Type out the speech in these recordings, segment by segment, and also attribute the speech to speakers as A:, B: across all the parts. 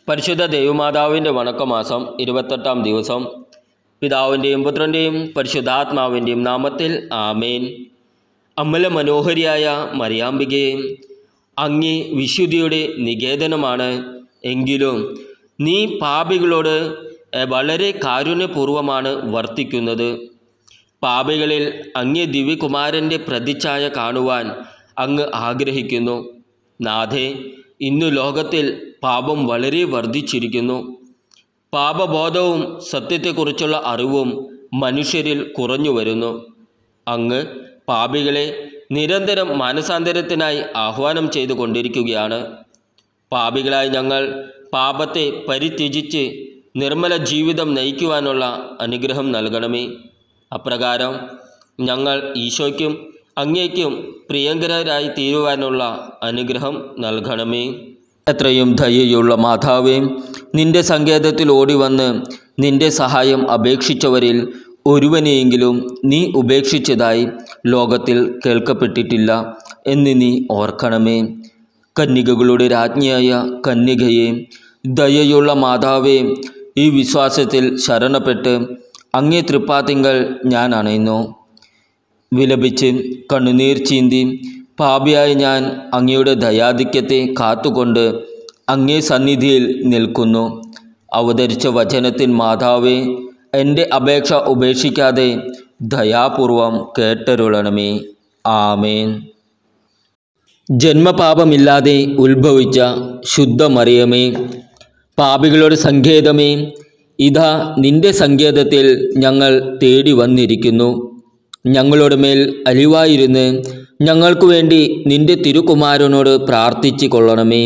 A: പരിശുദ്ധ ദൈവമാതാവിൻ്റെ വണക്കമാസം ഇരുപത്തെട്ടാം ദിവസം പിതാവിൻ്റെയും പുത്രൻ്റെയും പരിശുദ്ധാത്മാവിൻ്റെയും നാമത്തിൽ ആമേൻ അമ്മല മനോഹരിയായ മറിയാമ്പികയെ അങ്ങേ വിശുദ്ധിയുടെ നികേതനമാണ് എങ്കിലും നീ പാപികളോട് എ, വളരെ കാരുണ്യപൂർവമാണ് വർത്തിക്കുന്നത് പാപികളിൽ അങ്ങേ ദിവ്യകുമാരൻ്റെ പ്രതിച്ഛായ കാണുവാൻ അങ്ങ് ആഗ്രഹിക്കുന്നു നാഥേ ഇന്നു ലോകത്തിൽ പാപം വളരെ വർദ്ധിച്ചിരിക്കുന്നു പാപബോധവും സത്യത്തെക്കുറിച്ചുള്ള അറിവും മനുഷ്യരിൽ കുറഞ്ഞു വരുന്നു അങ്ങ് പാപികളെ നിരന്തരം മാനസാന്തരത്തിനായി ആഹ്വാനം ചെയ്തു കൊണ്ടിരിക്കുകയാണ് പാപികളായി ഞങ്ങൾ പാപത്തെ പരിത്യജിച്ച് നിർമ്മല ജീവിതം നയിക്കുവാനുള്ള അനുഗ്രഹം നൽകണമേ അപ്രകാരം ഞങ്ങൾ ഈശോയ്ക്കും അങ്ങേക്കും പ്രിയങ്കരായി തീരുവാനുള്ള അനുഗ്രഹം നൽകണമേ എത്രയും ദയയുള്ള മാതാവേ നിന്റെ സങ്കേതത്തിൽ ഓടി വന്ന് നിന്റെ സഹായം അപേക്ഷിച്ചവരിൽ ഒരുവനെയെങ്കിലും നീ ഉപേക്ഷിച്ചതായി ലോകത്തിൽ കേൾക്കപ്പെട്ടിട്ടില്ല എന്ന് നീ ഓർക്കണമേ കന്യകകളുടെ രാജ്ഞിയായ കന്യകയെ ദയയുള്ള മാതാവേ ഈ വിശ്വാസത്തിൽ ശരണപ്പെട്ട് അങ്ങേ തൃപ്പാത്തിങ്കൽ ഞാൻ അണയുന്നു വിലപിച്ച് കണ്ണുനീർ ചീന്തി പാപിയായ ഞാൻ അങ്ങയുടെ ദയാധിക്യത്തെ കാത്തുകൊണ്ട് അങ്ങേ സന്നിധിയിൽ നിൽക്കുന്നു അവതരിച്ച വചനത്തിൻ മാതാവേ എൻ്റെ അപേക്ഷ ഉപേക്ഷിക്കാതെ ദയാപൂർവം കേട്ടരുളണമേ ആമേൻ ജന്മപാപമില്ലാതെ ഉത്ഭവിച്ച ശുദ്ധമറിയമേ പാപികളുടെ സങ്കേതമേ ഇതാ നിന്റെ സങ്കേതത്തിൽ ഞങ്ങൾ തേടി വന്നിരിക്കുന്നു ഞങ്ങളുടെ മേൽ അലിവായിരുന്ന് ഞങ്ങൾക്കു വേണ്ടി നിന്റെ തിരുകുമാരനോട് പ്രാർത്ഥിച്ചു കൊള്ളണമേ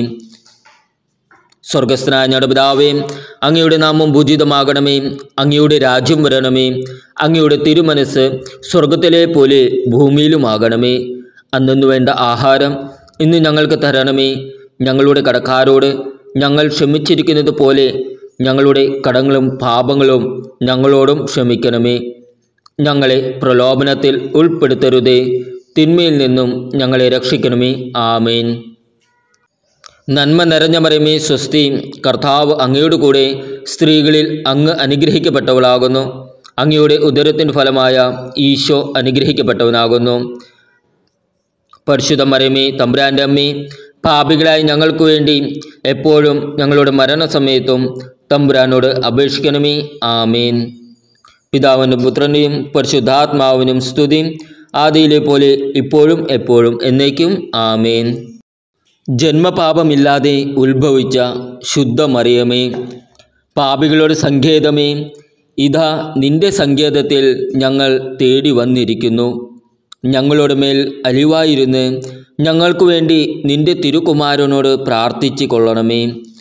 A: സ്വർഗസ്ഥനായ ഞങ്ങളുടെ പിതാവേ അങ്ങയുടെ നാമം ഭൂജിതമാകണമേ അങ്ങയുടെ രാജ്യം വരണമേ അങ്ങയുടെ തിരുമനസ് സ്വർഗത്തിലെ പോലെ ഭൂമിയിലുമാകണമേ അന്നു വേണ്ട ആഹാരം ഇന്ന് ഞങ്ങൾക്ക് തരണമേ ഞങ്ങളുടെ കടക്കാരോട് ഞങ്ങൾ ക്ഷമിച്ചിരിക്കുന്നത് പോലെ ഞങ്ങളുടെ കടങ്ങളും പാപങ്ങളും ഞങ്ങളോടും ക്ഷമിക്കണമേ ഞങ്ങളെ പ്രലോഭനത്തിൽ ഉൾപ്പെടുത്തരുതേ തിന്മയിൽ നിന്നും ഞങ്ങളെ രക്ഷിക്കണമേ ആമേൻ നന്മ നിറഞ്ഞ മറിയമേ സ്വസ്തി കർത്താവ് അങ്ങയുടെ കൂടെ സ്ത്രീകളിൽ അങ്ങ് അനുഗ്രഹിക്കപ്പെട്ടവളാകുന്നു അങ്ങയുടെ ഉദരത്തിൻ്റെ ഫലമായ ഈശോ അനുഗ്രഹിക്കപ്പെട്ടവനാകുന്നു പരിശുദ്ധ മറിയമേ തമ്പുരാൻ്റെ അമ്മേ പാപികളായി ഞങ്ങൾക്ക് വേണ്ടി എപ്പോഴും ഞങ്ങളുടെ മരണസമയത്തും തമ്പുരാനോട് അപേക്ഷിക്കണമേ ആമേൻ പിതാവിനും പുത്രൻ്റെയും പരിശുദ്ധാത്മാവിനും സ്തുതി ആദിയിലെ പോലെ ഇപ്പോഴും എപ്പോഴും എന്നേക്കും ആമേൻ ജന്മപാപമില്ലാതെ ഉത്ഭവിച്ച ശുദ്ധമറിയമേ പാപികളുടെ സങ്കേതമേ ഇതാ നിന്റെ സങ്കേതത്തിൽ ഞങ്ങൾ തേടി വന്നിരിക്കുന്നു ഞങ്ങളുടെ മേൽ അലിവായിരുന്ന് ഞങ്ങൾക്കു വേണ്ടി നിന്റെ തിരുകുമാരനോട് പ്രാർത്ഥിച്ചു കൊള്ളണമേ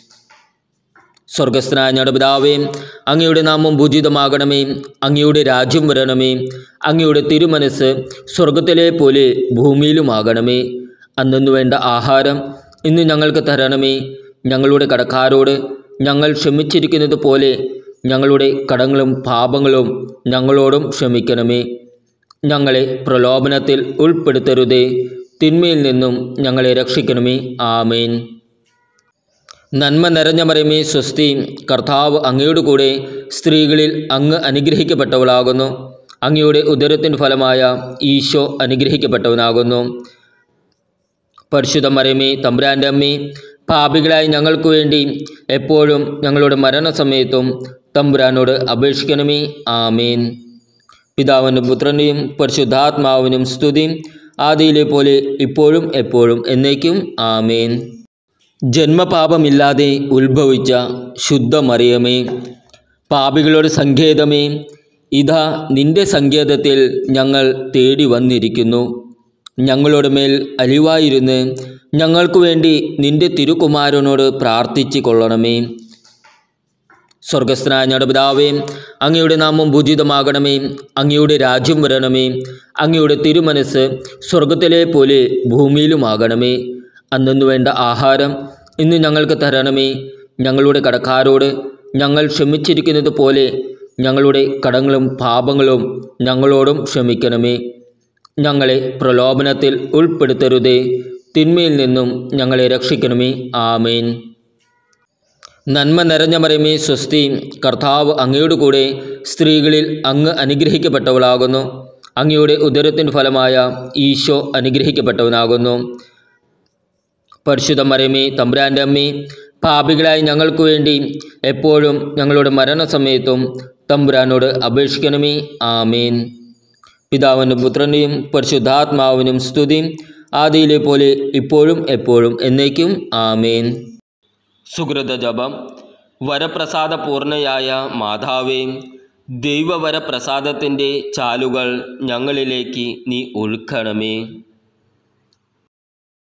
A: സ്വർഗസ്ഥനായ ഞങ്ങളുടെ പിതാവേ അങ്ങയുടെ നാമം ഭൂജിതമാകണമേ അങ്ങയുടെ രാജ്യം വരണമേ അങ്ങയുടെ തിരുമനസ് സ്വർഗത്തിലെ പോലെ ഭൂമിയിലുമാകണമേ അന്നു വേണ്ട ആഹാരം ഇന്ന് ഞങ്ങൾക്ക് തരണമേ ഞങ്ങളുടെ കടക്കാരോട് ഞങ്ങൾ ക്ഷമിച്ചിരിക്കുന്നത് പോലെ ഞങ്ങളുടെ കടങ്ങളും പാപങ്ങളും ഞങ്ങളോടും ക്ഷമിക്കണമേ ഞങ്ങളെ പ്രലോഭനത്തിൽ ഉൾപ്പെടുത്തരുതേ തിന്മയിൽ നിന്നും ഞങ്ങളെ രക്ഷിക്കണമേ ആമേൻ നന്മ നിറഞ്ഞ മറിയമേ സ്വസ്തി കർത്താവ് അങ്ങയുടെ കൂടെ സ്ത്രീകളിൽ അങ്ങ് അനുഗ്രഹിക്കപ്പെട്ടവളാകുന്നു അങ്ങയുടെ ഉദരത്തിൻ്റെ ഫലമായ ഈശോ അനുഗ്രഹിക്കപ്പെട്ടവനാകുന്നു പരിശുദ്ധ മറിയമേ തമ്പുരാൻ്റെ അമ്മേ പാപികളായി ഞങ്ങൾക്ക് വേണ്ടി എപ്പോഴും ഞങ്ങളുടെ മരണസമയത്തും തമ്പുരാനോട് അപേക്ഷിക്കണമേ ആമേൻ പിതാവിനും പുത്രൻ്റെയും പരിശുദ്ധാത്മാവിനും സ്തുതി ആദിയിലെ പോലെ ഇപ്പോഴും എപ്പോഴും എന്നേക്കും ആമേൻ ജന്മപാപമില്ലാതെ ഉത്ഭവിച്ച ശുദ്ധമറിയമേ പാപികളുടെ സങ്കേതമേ ഇതാ നിന്റെ സങ്കേതത്തിൽ ഞങ്ങൾ തേടി വന്നിരിക്കുന്നു ഞങ്ങളുടെ മേൽ അലിവായിരുന്ന് ഞങ്ങൾക്കു വേണ്ടി നിന്റെ തിരുകുമാരനോട് പ്രാർത്ഥിച്ചു കൊള്ളണമേ സ്വർഗസ്ഥനായ ഞങ്ങളുടെ പിതാവേ അങ്ങയുടെ നാമം ഭൂജിതമാകണമേ അങ്ങയുടെ രാജ്യം വരണമേ അങ്ങയുടെ തിരുമനസ് സ്വർഗത്തിലെ പോലെ ഭൂമിയിലുമാകണമേ അന്നു വേണ്ട ആഹാരം ഇന്ന് ഞങ്ങൾക്ക് തരണമേ ഞങ്ങളുടെ കടക്കാരോട് ഞങ്ങൾ ക്ഷമിച്ചിരിക്കുന്നത് പോലെ ഞങ്ങളുടെ കടങ്ങളും പാപങ്ങളും ഞങ്ങളോടും ക്ഷമിക്കണമേ ഞങ്ങളെ പ്രലോഭനത്തിൽ ഉൾപ്പെടുത്തരുതേ തിന്മയിൽ നിന്നും ഞങ്ങളെ രക്ഷിക്കണമേ ആമേൻ നന്മ നിറഞ്ഞ മറിയമേ സ്വസ്തി കർത്താവ് അങ്ങയുടെ കൂടെ സ്ത്രീകളിൽ അങ്ങ് അനുഗ്രഹിക്കപ്പെട്ടവളാകുന്നു അങ്ങയുടെ ഉദരത്തിൻ ഫലമായ ഈശോ അനുഗ്രഹിക്കപ്പെട്ടവനാകുന്നു പരിശുദ്ധ മറിയമേ തമ്പുരാൻ്റെ അമ്മേ പാപികളായി ഞങ്ങൾക്ക് വേണ്ടി എപ്പോഴും ഞങ്ങളുടെ മരണസമയത്തും തമ്പുരാനോട് അപേക്ഷിക്കണമേ ആമേൻ പിതാവിനും പുത്രനെയും പരിശുദ്ധാത്മാവിനും സ്തുതി ആദിയിലെ പോലെ ഇപ്പോഴും എപ്പോഴും എന്നേക്കും ആമേൻ സുഹൃത ജപം വരപ്രസാദ പൂർണ്ണയായ മാതാവേ ദൈവവരപ്രസാദത്തിൻ്റെ ചാലുകൾ ഞങ്ങളിലേക്ക് നീ ഒഴുക്കണമേ